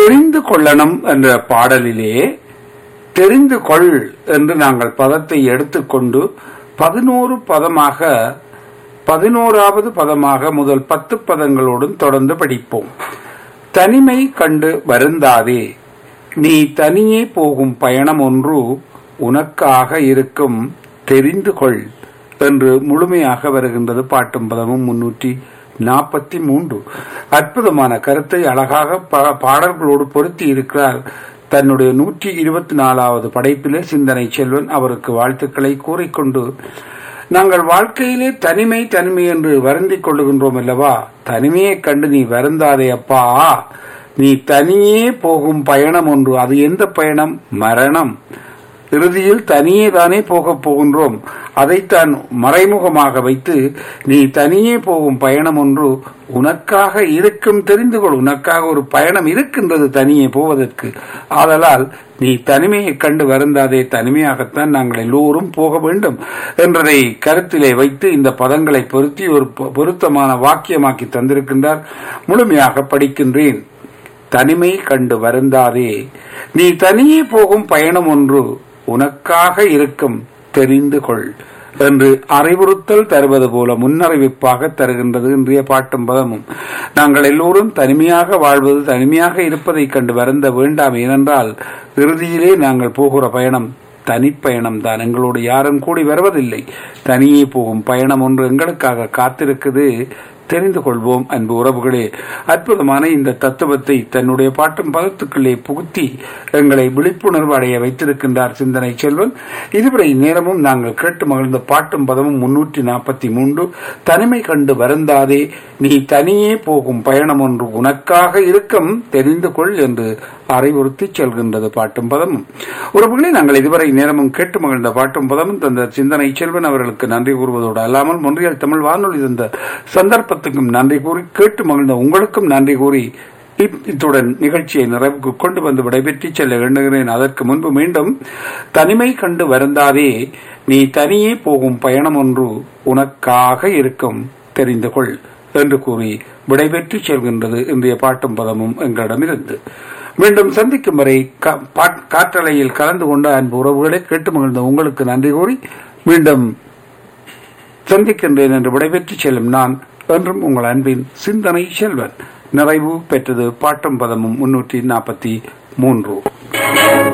தெரிந்து கொள்ளணும் என்ற பாடலிலே தெரிந்து கொள் என்று நாங்கள் பதத்தை எடுத்துக்கொண்டு பதினோரு பதமாக பதினோராவது பதமாக முதல் பத்து பதங்களோடும் தொடர்ந்து படிப்போம் தனிமை கண்டு வருந்தாதே நீ தனியே போகும் பயணம் ஒன்று உனக்காக இருக்கும் தெரிந்து கொள் என்று முழுமையாக வருகின்றது பாட்டும் பதமும் முன்னூற்றி நாற்பத்தி மூன்று அற்புதமான கருத்தை அழகாக ப- பாடல்களோடு பொருத்தி இருக்கிறார் தன்னுடைய நூற்றி இருபத்தி நாலாவது படைப்பிலே சிந்தனை செல்வன் அவருக்கு வாழ்த்துக்களை கூறிக்கொண்டு நாங்கள் வாழ்க்கையிலே தனிமை தனிமை என்று வருந்திக் கொள்ளுகின்றோம் அல்லவா தனிமையைக் கண்டு நீ வருந்தாதே அப்பா நீ தனியே போகும் பயணம் ஒன்று அது எந்த பயணம் மரணம் இறுதியில் தனியே தானே போகப் போகின்றோம் அதைத்தான் மறைமுகமாக வைத்து நீ தனியே போகும் பயணம் ஒன்று உனக்காக இருக்கும் தெரிந்து கொள் உனக்காக ஒரு பயணம் இருக்கின்றது தனியே போவதற்கு ஆதலால் நீ தனிமையை கண்டு வருந்தாதே தனிமையாகத்தான் நாங்கள் எல்லோரும் போக வேண்டும் என்றதை கருத்திலே வைத்து இந்த பதங்களை பொருத்தி ஒரு பொ- பொருத்தமான வாக்கியமாக்கி தந்திருக்கின்றார் முழுமையாக படிக்கின்றேன் தனிமை கண்டு வருந்தாதே நீ தனியே போகும் பயணம் ஒன்று உனக்காக இருக்கும் தெரிந்து கொள் என்று அறிவுறுத்தல் தருவது போல முன்னறிவிப்பாக தருகின்றது இன்றைய பாட்டும் பதமும் நாங்கள் எல்லோரும் தனிமையாக வாழ்வது தனிமையாக இருப்பதைக் கண்டு வருந்த வேண்டாம் ஏனென்றால் இறுதியிலே நாங்கள் போகிற பயணம் தனிப்பயணம் தான் எங்களோடு யாரும் கூடி வருவதில்லை தனியே போகும் பயணம் ஒன்று எங்களுக்காக காத்திருக்குது தெரிந்து கொள்வோம் அன்பு உறவுகளே அற்புதமான இந்த தத்துவத்தை தன்னுடைய பாட்டும் பதத்துக்குள்ளே புகுத்தி எங்களை விழிப்புணர்வு அடைய வைத்திருக்கின்றார் சிந்தனை செல்வன் இதுவரை நேரமும் நாங்கள் கேட்டு மகிழ்ந்த பாட்டும் பதமும் முன்னூற்றி நாற்பத்தி மூன்று தனிமை கண்டு வருந்தாதே நீ தனியே போகும் பயணம் ஒன்று உனக்காக இருக்கும் தெரிந்து கொள் என்று அறிவுறுத்தி செல்கின்றது பாட்டும் பதமும் உறவுகளே நாங்கள் இதுவரை நேரமும் கேட்டு மகிழ்ந்த பாட்டும் பதமும் தந்த சிந்தனை செல்வன் அவர்களுக்கு நன்றி கூறுவதோடு அல்லாமல் மொன்றியல் தமிழ் வானொலி தந்த சந்தர்ப்பத்துக்கும் நன்றி கூறி கேட்டு மகிழ்ந்த உங்களுக்கும் நன்றி கூறி இப்- இத்துடன் நிகழ்ச்சியை நிறைவுக்கு கொண்டு வந்து விடைபெற்று செல்ல வேண்டுகிறேன் அதற்கு முன்பு மீண்டும் தனிமை கண்டு வருந்தாதே நீ தனியே போகும் பயணம் ஒன்று உனக்காக இருக்கும் தெரிந்து கொள் என்று கூறி விடைபெற்று செல்கின்றது இன்றைய பாட்டும் பதமும் எங்களிடமிருந்து மீண்டும் சந்திக்கும் வரை கா- பாட்- காற்றலையில் கலந்து கொண்ட அன்பு உறவுகளை கேட்டு மகிழ்ந்த உங்களுக்கு நன்றி கூறி மீண்டும் சந்திக்கின்றேன் என்று விடைபெற்று செல்லும் நான் என்றும் உங்கள் அன்பின் சிந்தனை செல்வன் நிறைவு பெற்றது பாட்டும் பதமும் முன்னூற்றி நாற்பத்தி மூன்று